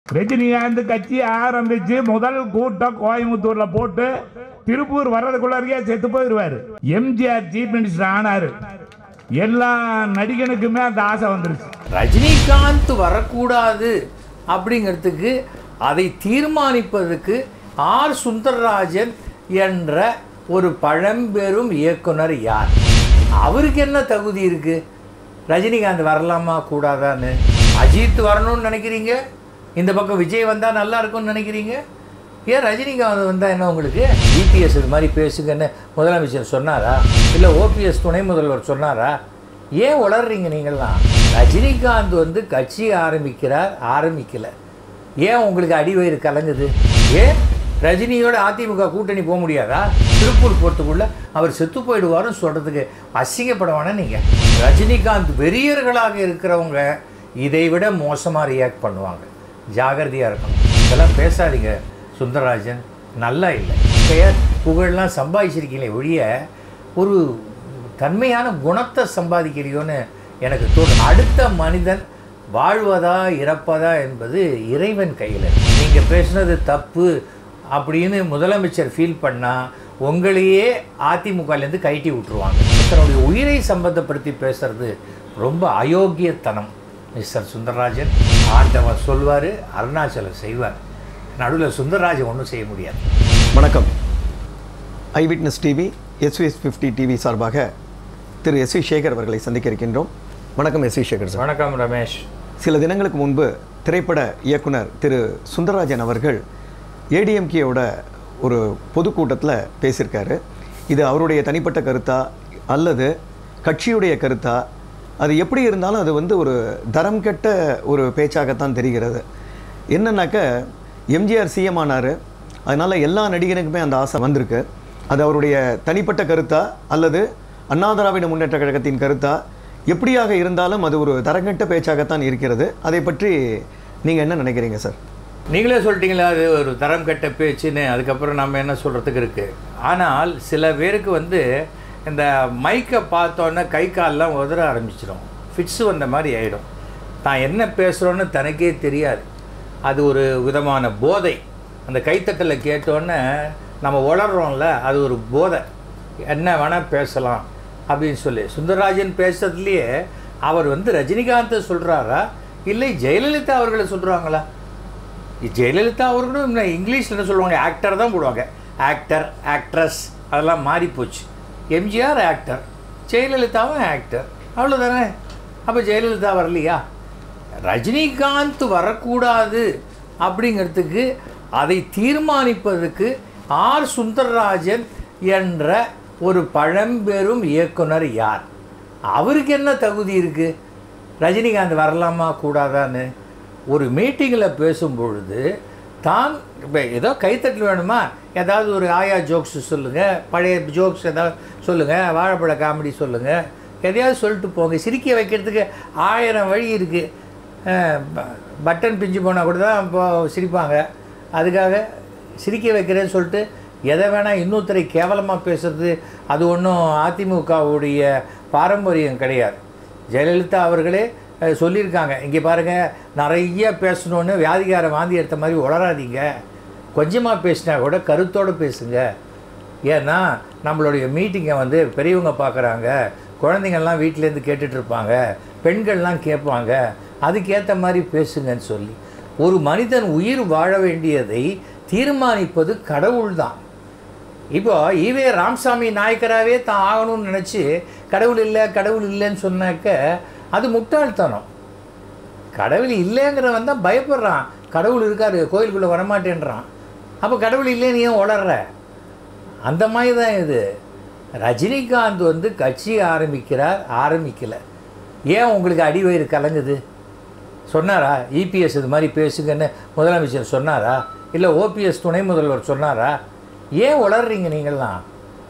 ரஜினிகாந்த் கட்சி ஆரம்பிச்சு முதல் கூட்டம் கோயம்புத்தூர்ல போட்டு திருப்பூர் வர்றதுக்குள்ளே செத்து போயிடுவாரு எம்ஜிஆர் சீஃப் மினிஸ்டர் ஆனாரு எல்லா நடிகனுக்குமே அந்த ஆசை வந்துருச்சு ரஜினிகாந்த் வரக்கூடாது அப்படிங்கிறதுக்கு அதை தீர்மானிப்பதற்கு ஆர் சுந்தரராஜன் என்ற ஒரு பழம்பெரும் இயக்குனர் யார் அவருக்கு என்ன தகுதி இருக்கு ரஜினிகாந்த் வரலாமா கூடாதான்னு அஜித் வரணும்னு நினைக்கிறீங்க இந்த பக்கம் விஜய் வந்தால் நல்லா இருக்கும்னு நினைக்கிறீங்க ஏன் ரஜினிகாந்த் வந்தால் என்ன உங்களுக்கு இபிஎஸ் இது மாதிரி பேசுங்கன்னு முதலமைச்சர் சொன்னாரா இல்லை ஓபிஎஸ் துணை முதல்வர் சொன்னாரா ஏன் உளர்றீங்க நீங்கள்லாம் ரஜினிகாந்த் வந்து கட்சி ஆரம்பிக்கிறார் ஆரம்பிக்கல ஏன் உங்களுக்கு அடிவயிறு கலங்குது ஏன் ரஜினியோட அதிமுக கூட்டணி போக முடியாதா திருப்பூர் போகிறதுக்குள்ள அவர் செத்து போயிடுவாருன்னு சொல்கிறதுக்கு அசிங்கப்படவானா நீங்கள் ரஜினிகாந்த் வெறியர்களாக இருக்கிறவங்க இதை விட மோசமாக ரியாக்ட் பண்ணுவாங்க ஜாகிரதையாக இருக்கணும் இதெல்லாம் பேசாதீங்க சுந்தரராஜன் நல்லா இல்லை பெயர் புகழ்லாம் சம்பாதிச்சிருக்கீங்களே ஒழிய ஒரு தன்மையான குணத்தை சம்பாதிக்கிறியோன்னு எனக்கு தோணும் அடுத்த மனிதன் வாழ்வதா இறப்பதா என்பது இறைவன் கையில் நீங்கள் பேசுனது தப்பு அப்படின்னு முதலமைச்சர் ஃபீல் பண்ணால் உங்களையே அதிமுகலேருந்து கைட்டி விட்டுருவாங்க தன்னுடைய உயிரை சம்பந்தப்படுத்தி பேசுறது ரொம்ப அயோக்கியத்தனம் மிஸ்டர் சுந்தரராஜன் ஆண்டவன் சொல்வார் அருணாச்சலம் செய்வார் நடுவில் சுந்தரராஜன் ஒன்றும் செய்ய முடியாது வணக்கம் eye witness TV SVS fifty TV சார்பாக திரு எஸ் வி சேகர் அவர்களை சந்திக்க இருக்கின்றோம் வணக்கம் எஸ் வி சேகர் சார் வணக்கம் ரமேஷ் சில தினங்களுக்கு முன்பு திரைப்பட இயக்குனர் திரு சுந்தரராஜன் அவர்கள் ஏடிஎம்கேயோட ஒரு பொதுக்கூட்டத்தில் பேசியிருக்காரு இது அவருடைய தனிப்பட்ட கருத்தா அல்லது கட்சியுடைய கருத்தா அது எப்படி இருந்தாலும் அது வந்து ஒரு தரம் கெட்ட ஒரு பேச்சாகத்தான் தெரிகிறது என்னன்னாக்க எம்ஜிஆர் சிஎம் ஆனார் அதனால் எல்லா நடிகனுக்குமே அந்த ஆசை வந்திருக்கு அது அவருடைய தனிப்பட்ட கருத்தா அல்லது அண்ணா திராவிட முன்னேற்ற கழகத்தின் கருத்தா எப்படியாக இருந்தாலும் அது ஒரு தரங்கெட்ட பேச்சாகத்தான் இருக்கிறது அதை பற்றி நீங்கள் என்ன நினைக்கிறீங்க சார் நீங்களே சொல்லிட்டீங்களா அது ஒரு தரம் கெட்ட பேச்சுன்னு அதுக்கப்புறம் நம்ம என்ன சொல்கிறதுக்கு இருக்குது ஆனால் சில பேருக்கு வந்து இந்த மைக்கை பார்த்தோன்னே கை கால்லாம் உதற ஆரம்பிச்சிடும் ஃபிட்ஸ் வந்த மாதிரி ஆகிடும் தான் என்ன பேசுகிறோன்னு தனக்கே தெரியாது அது ஒரு விதமான போதை அந்த கைத்தட்டலை கேட்டோன்னே நம்ம உளர்றோம்ல அது ஒரு போதை என்ன வேணால் பேசலாம் அப்படின்னு சொல்லி சுந்தரராஜன் பேசுறதுலேயே அவர் வந்து ரஜினிகாந்தை சொல்கிறாரா இல்லை ஜெயலலிதா அவர்களை சொல்கிறாங்களா ஜெயலலிதா அவர்களும் இன்னும் இங்கிலீஷில் என்ன சொல்லுவாங்க ஆக்டர் தான் போடுவாங்க ஆக்டர் ஆக்ட்ரஸ் அதெல்லாம் மாறி போச்சு எம்ஜிஆர் ஆக்டர் ஜெயலலிதாவும் ஆக்டர் அவ்வளோதானே அப்போ ஜெயலலிதா வரலையா ரஜினிகாந்த் வரக்கூடாது அப்படிங்கிறதுக்கு அதை தீர்மானிப்பதற்கு ஆர் சுந்தரராஜன் என்ற ஒரு பழம்பெரும் இயக்குனர் யார் அவருக்கு என்ன தகுதி இருக்குது ரஜினிகாந்த் வரலாமா கூடாதான்னு ஒரு மீட்டிங்கில் பேசும்பொழுது தான் இப்போ ஏதோ கைத்தட்டல் வேணுமா ஏதாவது ஒரு ஆயா ஜோக்ஸ் சொல்லுங்கள் பழைய ஜோக்ஸ் ஏதாவது சொல்லுங்கள் வாழைப்பழ காமெடி சொல்லுங்கள் எதையாவது சொல்லிட்டு போங்க சிரிக்க வைக்கிறதுக்கு ஆயிரம் வழி இருக்குது பட்டன் பிஞ்சு போனால் கூட தான் இப்போ சிரிப்பாங்க அதுக்காக சிரிக்க வைக்கிறேன்னு சொல்லிட்டு எதை வேணால் இன்னொருத்தரை கேவலமாக பேசுறது அது ஒன்றும் அதிமுகவுடைய பாரம்பரியம் கிடையாது ஜெயலலிதா அவர்களே அஹ், சொல்லியிருக்காங்க இங்கே பாருங்கள் நிறைய பேசணுன்னு வியாதிகார வாந்தி எடுத்த மாதிரி உளராதீங்க கொஞ்சமாக பேசினா கூட கருத்தோடு பேசுங்க ஏன்னா நம்மளுடைய மீட்டிங்கை வந்து பெரியவங்க பார்க்குறாங்க குழந்தைங்கள்லாம் வீட்டிலேருந்து கேட்டுட்டு இருப்பாங்க பெண்கள்லாம் கேட்பாங்க அதுக்கேற்ற மாதிரி பேசுங்கன்னு சொல்லி ஒரு மனிதன் உயிர் வாழ வேண்டியதை தீர்மானிப்பது கடவுள் தான் இப்போ ஈவே ராமசாமி நாயக்கராகவே தான் ஆகணும்னு நினச்சி கடவுள் இல்லை கடவுள் இல்லைன்னு சொன்னாக்க அது முட்டாள்தனம் கடவுள் இல்லைங்கிறவன் தான் பயப்படுறான் கடவுள் இருக்காரு கோயிலுக்குள்ளே வரமாட்டேன்றான் அப்போ கடவுள் இல்லைன்னு ஏன் உளர்ற அந்த மாதிரி தான் இது ரஜினிகாந்த் வந்து கட்சி ஆரம்பிக்கிறார் ஆரம்பிக்கலை ஏன் உங்களுக்கு அடிவயிறு கலங்குது சொன்னாரா இபிஎஸ் இது மாதிரி பேசுங்கன்னு முதலமைச்சர் சொன்னாரா இல்லை ஓபிஎஸ் துணை முதல்வர் சொன்னாரா ஏன் உளர்றீங்க நீங்கள்லாம்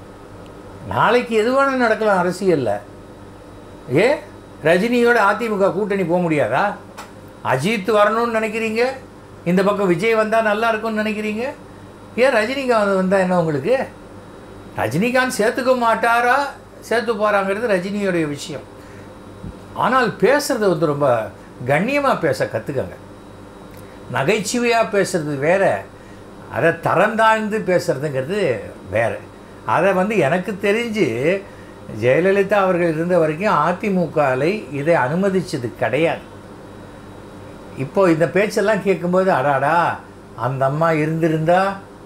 நாளைக்கு எது வேணாலும் நடக்கலாம் அரசியலில் ஏ ரஜினியோட அதிமுக கூட்டணி போக முடியாதா அஜித் வரணும்னு நினைக்கிறீங்க இந்த பக்கம் விஜய் வந்தால் நல்லா இருக்கும்னு நினைக்கிறீங்க ஏன் ரஜினிகாந்த் வந்தால் என்ன உங்களுக்கு ரஜினிகாந்த் சேர்த்துக்க மாட்டாரா சேர்த்து போகிறாங்கிறது ரஜினியோடைய விஷயம் ஆனால் பேசுறது வந்து ரொம்ப கண்ணியமாக பேச கற்றுக்கங்க நகைச்சுவையாக பேசுறது வேற அதை தரம் தாழ்ந்து பேசுறதுங்கிறது வேற அதை வந்து எனக்கு தெரிஞ்சு ஜெயலலிதா அவர்கள் இருந்த வரைக்கும் அதிமுகவை இதை அனுமதிச்சது கிடையாது இப்போ இந்த பேச்செல்லாம் கேட்கும்போது அடாடா அந்த அம்மா இருந்திருந்தா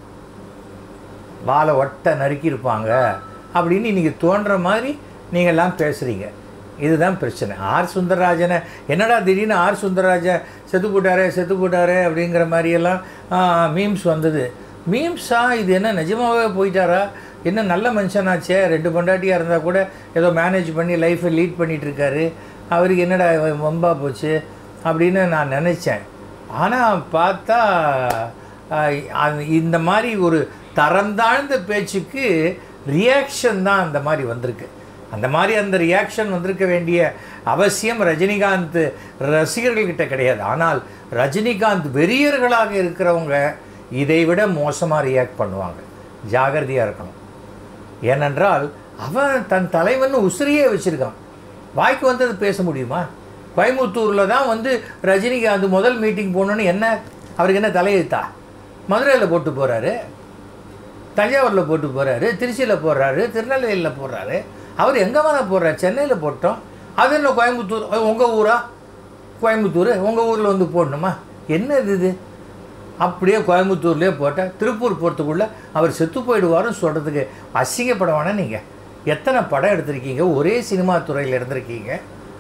வாழை ஒட்ட நறுக்கியிருப்பாங்க அப்படின்னு இன்றைக்கி தோன்ற மாதிரி நீங்கள்லாம் பேசுகிறீங்க இதுதான் பிரச்சனை ஆர் சுந்தரராஜனை என்னடா திடீர்னு ஆர் சுந்தரராஜன் செத்து போட்டாரே செத்து போட்டாரே அப்படிங்கிற மாதிரியெல்லாம் மீம்ஸ் வந்தது மீம்ஸா இது என்ன நிஜமாகவே போயிட்டாரா என்ன நல்ல மனுஷனாச்சே ரெண்டு பொண்டாட்டியாக இருந்தால் கூட ஏதோ மேனேஜ் பண்ணி லைஃப்பை லீட் பண்ணிட்டு இருக்காரு அவருக்கு என்னடா வம்பா போச்சு அப்படின்னு நான் நினச்சேன் ஆனால் பார்த்தா ஆஹ், அது- இந்த மாதிரி ஒரு தரம் தாழ்ந்த பேச்சுக்கு ரியாக்ஷன் தான் அந்த மாதிரி வந்திருக்கு அந்த மாதிரி அந்த ரியாக்ஷன் வந்திருக்க வேண்டிய அவசியம் ரஜினிகாந்த் ரசிகர்கள்கிட்ட கிடையாது ஆனால் ரஜினிகாந்த் வெறியர்களாக இருக்கிறவங்க இதை விட மோசமாக ரியாக்ட் பண்ணுவாங்க ஜாகிரதையாக இருக்கணும் ஏனென்றால் அவன் தன் தலைவன் உசிரியே வச்சுருக்கான் வாய்க்கு வந்தது பேச முடியுமா கோயம்புத்தூரில் தான் வந்து ரஜினிகாந்த் முதல் மீட்டிங் போகணுன்னு என்ன அவருக்கு என்ன தலையெழுத்தா மதுரையில் போட்டு போகிறாரு தஞ்சாவூரில் போட்டு போகிறாரு திருச்சியில் போடுறாரு திருநெல்வேலியில் போடுறாரு அவர் எங்கே வேணால் போடுறாரு சென்னையில் போட்டோம் அது என்ன கோயம்புத்தூர் அது உங்கள் ஊரா கோயம்புத்தூர் உங்கள் ஊரில் வந்து போடணுமா என்ன இது இது அப்படியே கோயம்புத்தூர்லேயே போட்டால் திருப்பூர் போகிறதுக்குள்ளே அவர் செத்து போயிடுவாருன்னு சொல்கிறதுக்கு அசிங்கப்பட வேணாம் நீங்கள் எத்தனை படம் எடுத்திருக்கீங்க ஒரே சினிமா துறையில் இருந்திருக்கீங்க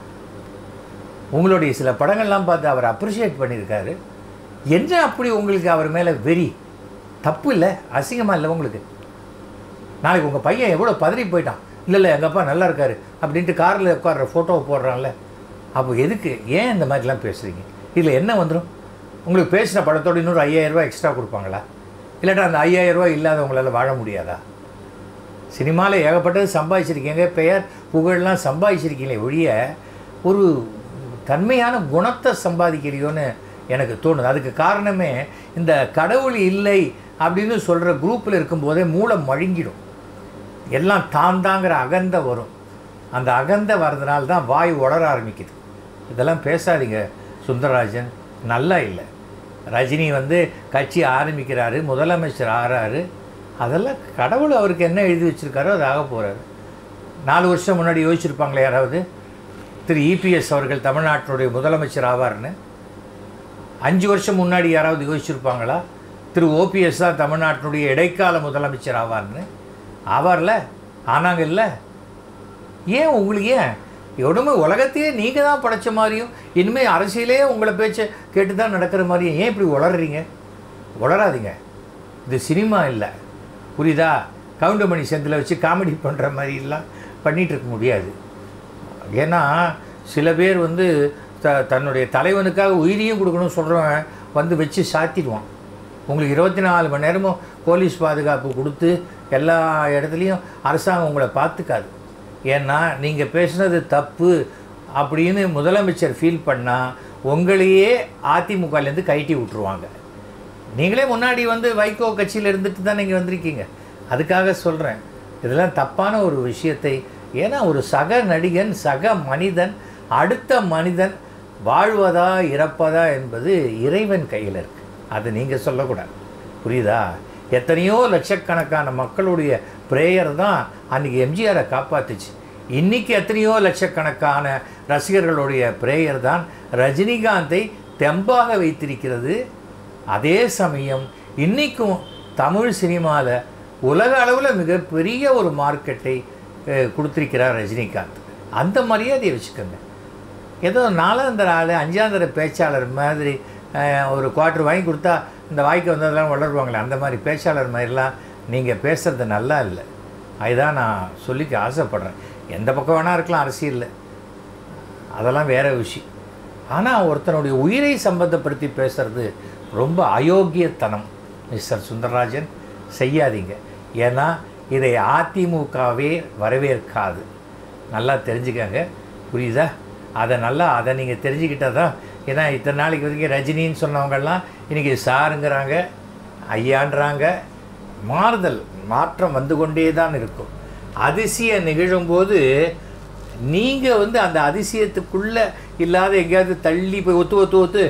உங்களுடைய சில படங்கள்லாம் பார்த்து அவர் அப்ரிஷியேட் பண்ணியிருக்காரு என்ன அப்படி உங்களுக்கு அவர் மேலே வெறி தப்பு இல்லை அசிங்கமாக இல்லை உங்களுக்கு நாளைக்கு உங்கள் பையன் எவ்வளோ பதறி போயிட்டான் இல்லை இல்லை எங்கள் அப்பா நல்லா இருக்காரு அப்படின்ட்டு காரில் உட்கார்ற ஃபோட்டோவை போடுறான்ல அப்போ எதுக்கு ஏன் இந்த மாதிரிலாம் பேசுகிறீங்க இதில் என்ன வந்துடும் உங்களுக்கு பேசின படத்தோட இன்னொரு 5000 ரூபாய் எக்ஸ்ட்ரா கொடுப்பாங்களா இல்லாட்டா அந்த 5000 ரூபாய் இல்லாதவங்களால வாழ முடியாதா சினிமாவில் ஏகப்பட்டது சம்பாதிச்சிருக்கீங்க பெயர் புகழ்லாம் சம்பாதிச்சிருக்கீங்களே ஒழிய ஒரு தன்மையான குணத்தை சம்பாதிக்கலையோன்னு எனக்கு தோணுது அதுக்கு காரணமே இந்த கடவுள் இல்லை அப்படின்னு சொல்கிற குரூப்பில் இருக்கும்போதே மூளை மழுங்கிடும் எல்லாம் தான் தாங்கிற அகந்த வரும் அந்த அகந்த வர்றதுனால தான் வாய் உளர ஆரம்பிக்குது இதெல்லாம் பேசாதீங்க சுந்தரராஜன் நல்லா இல்லை ரஜினி வந்து கட்சி ஆரம்பிக்கிறாரு முதலமைச்சர் ஆறாரு அதெல்லாம் கடவுள் அவருக்கு என்ன எழுதி வச்சிருக்காரோ அது ஆக போகிறாரு நாலு வருஷம் முன்னாடி யோசிச்சிருப்பாங்களே யாராவது திரு இபிஎஸ் அவர்கள் தமிழ்நாட்டினுடைய முதலமைச்சர் ஆவார்னு அஞ்சு வருஷம் முன்னாடி யாராவது யோசிச்சிருப்பாங்களா திரு ஓபிஎஸ் தான் தமிழ்நாட்டினுடைய இடைக்கால முதலமைச்சர் ஆவார்னு ஆவார்ல ஆனாங்க இல்லை ஏன் உங்களுக்கு ஏன் எவ்வளவுமே உலகத்தையே நீங்கள் தான் படைச்ச மாதிரியும் இனிமேல் அரசியலே உங்களை பேச்சை கேட்டு தான் நடக்கிற மாதிரியும் ஏன் இப்படி உளறீங்க உளராதீங்க இது சினிமா இல்லை புரியுதா கவுண்டமணி செந்தில் வச்சு காமெடி பண்ணுற மாதிரிலாம் பண்ணிகிட்டு இருக்க முடியாது ஏன்னா சில பேர் வந்து த தன்னுடைய தலைவனுக்காக உயிரையும் கொடுக்கணும்னு சொல்கிறவன் வந்து வச்சு சாத்திடுவான் உங்களுக்கு இருபத்தி நாலு மணி நேரமும் போலீஸ் பாதுகாப்பு கொடுத்து எல்லா இடத்துலையும் அரசாங்கம் உங்களை பார்த்துக்காது ஏன்னா நீங்கள் பேசுனது தப்பு அப்படின்னு முதலமைச்சர் ஃபீல் பண்ணால் உங்களையே அதிமுகலேருந்து கைட்டி விட்டுருவாங்க நீங்களே முன்னாடி வந்து வைகோ கட்சியில் இருந்துட்டு தான் நீங்கள் வந்திருக்கீங்க அதுக்காக சொல்கிறேன் இதெல்லாம் தப்பான ஒரு விஷயத்தை ஏன்னா ஒரு சக நடிகன் சக மனிதன் அடுத்த மனிதன் வாழ்வதா இறப்பதா என்பது இறைவன் கையில் இருக்கு அது நீங்கள் சொல்லக்கூடாது புரியுதா எத்தனையோ லட்சக்கணக்கான மக்களுடைய ப்ரேயர் தான் அன்றைக்கி எம்ஜிஆரை காப்பாத்துச்சு இன்னைக்கு எத்தனையோ லட்சக்கணக்கான ரசிகர்களுடைய ப்ரேயர் தான் ரஜினிகாந்தை தெம்பாக வைத்திருக்கிறது அதே சமயம் இன்றைக்கும் தமிழ் சினிமாவில் உலக அளவில் மிகப்பெரிய ஒரு மார்க்கெட்டை அஹ், கொடுத்திருக்கிறார் ரஜினிகாந்த் அந்த மரியாதையை வச்சுக்கோங்க ஏதோ நாலாந்தர ஆள் அஞ்சாந்தர பேச்சாளர் மாதிரி அஹ், ஒரு குவார்ட்டர் வாங்கி கொடுத்தா இந்த வாய்க்கு வந்ததெல்லாம் வளருவாங்களே அந்த மாதிரி பேச்சாளர் மாதிரிலாம் நீங்கள் பேசுகிறது நல்லா இல்லை அதுதான் நான் சொல்லிக்க ஆசைப்பட்றேன் எந்த பக்கம் வேணால் இருக்கலாம் அரசியலில் அதெல்லாம் வேற விஷயம் ஆனால் ஒருத்தனுடைய உயிரை சம்பந்தப்படுத்தி பேசுறது ரொம்ப அயோக்கியத்தனம் மிஸ்டர் சுந்தரராஜன் செய்யாதீங்க ஏன்னா இதை அதிமுகவே வரவேற்காது நல்லா தெரிஞ்சுக்கங்க புரியுதா அதை நல்லா அதை நீங்கள் தெரிஞ்சுக்கிட்டால் தான் ஏன்னா இத்தனை நாளைக்கு வரைக்கும் ரஜினின்னு சொன்னவங்கெல்லாம் இன்றைக்கி சாருங்கிறாங்க ஐயான்றாங்க மாறுதல் மாற்றம் வந்து கொண்டே தான் இருக்கும் அதிசயம் நிகழும்போது நீங்கள் வந்து அந்த அதிசயத்துக்குள்ளே இல்லாத எங்கேயாவது தள்ளி போய் ஒத்து ஒத்து ஒத்து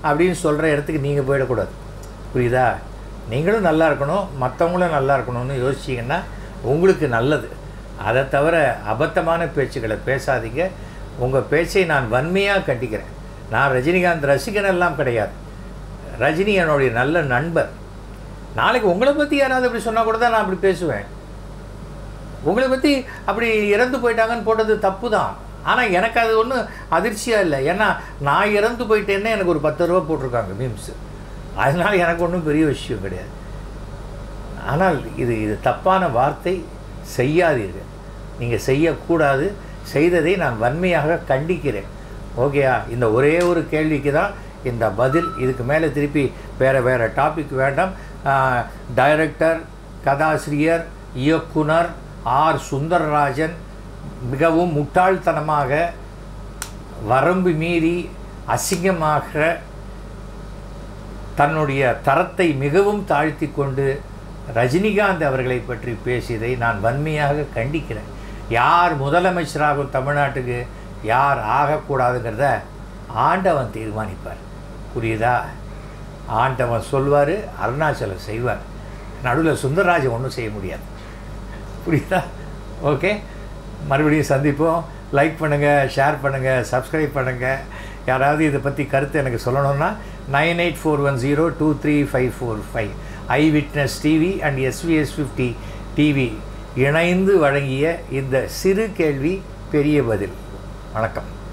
அப்படின்னு சொல்கிற இடத்துக்கு நீங்கள் போயிடக்கூடாது புரியுதா நீங்களும் நல்லா இருக்கணும் மற்றவங்களும் நல்லா இருக்கணும்னு யோசிச்சிங்கன்னா உங்களுக்கு நல்லது அதை தவிர அபத்தமான பேச்சுக்களை பேசாதீங்க உங்கள் பேச்சை நான் வன்மையாக கண்டிக்கிறேன் நான் ரஜினிகாந்த் ரசிகன் எல்லாம் கிடையாது ரஜினி என்னுடைய நல்ல நண்பர் நாளைக்கு உங்களை பற்றி யாராவது அப்படி சொன்னால் கூட தான் நான் அப்படி பேசுவேன் உங்களை பற்றி அப்படி இறந்து போயிட்டாங்கன்னு போட்டது தப்பு தான் ஆனால் எனக்கு அது ஒன்றும் அதிர்ச்சியாக இல்லை ஏன்னா நான் இறந்து போயிட்டேன்னு எனக்கு ஒரு பத்து ரூபா போட்டிருக்காங்க மீம்ஸு அதனால் எனக்கு ஒன்றும் பெரிய விஷயம் கிடையாது ஆனால் இது இது தப்பான வார்த்தை செய்யாதீர்கள் நீங்கள் செய்யக்கூடாது செய்ததை நான் வன்மையாக கண்டிக்கிறேன் ஓகேயா இந்த ஒரே ஒரு கேள்விக்கு தான் இந்த பதில் இதுக்கு மேலே திருப்பி வேறு வேறு டாபிக் வேண்டாம் டைரக்டர் கதாசிரியர் இயக்குனர் ஆர் சுந்தரராஜன் மிகவும் முட்டாள்தனமாக வரம்பு மீறி அசிங்கமாக தன்னுடைய தரத்தை மிகவும் தாழ்த்தி கொண்டு ரஜினிகாந்த் அவர்களை பற்றி பேசியதை நான் வன்மையாக கண்டிக்கிறேன் யார் முதலமைச்சராகும் தமிழ்நாட்டுக்கு யார் ஆகக்கூடாதுங்கிறத ஆண்டவன் தீர்மானிப்பார் புரியுதா ஆண்டவன் சொல்வார் அருணாச்சலம் செய்வார் நடுவில் சுந்தரராஜன் ஒன்றும் செய்ய முடியாது புரியுதா ஓகே மறுபடியும் சந்திப்போம் லைக் பண்ணுங்கள் ஷேர் பண்ணுங்கள் சப்ஸ்கிரைப் பண்ணுங்கள் யாராவது இதை பற்றி கருத்து எனக்கு சொல்லணும்னா nine eight four one zero two three five four five eye witness TV and SVS fifty TV இணைந்து வழங்கிய இந்த சிறு கேள்வி பெரிய பதில் வணக்கம்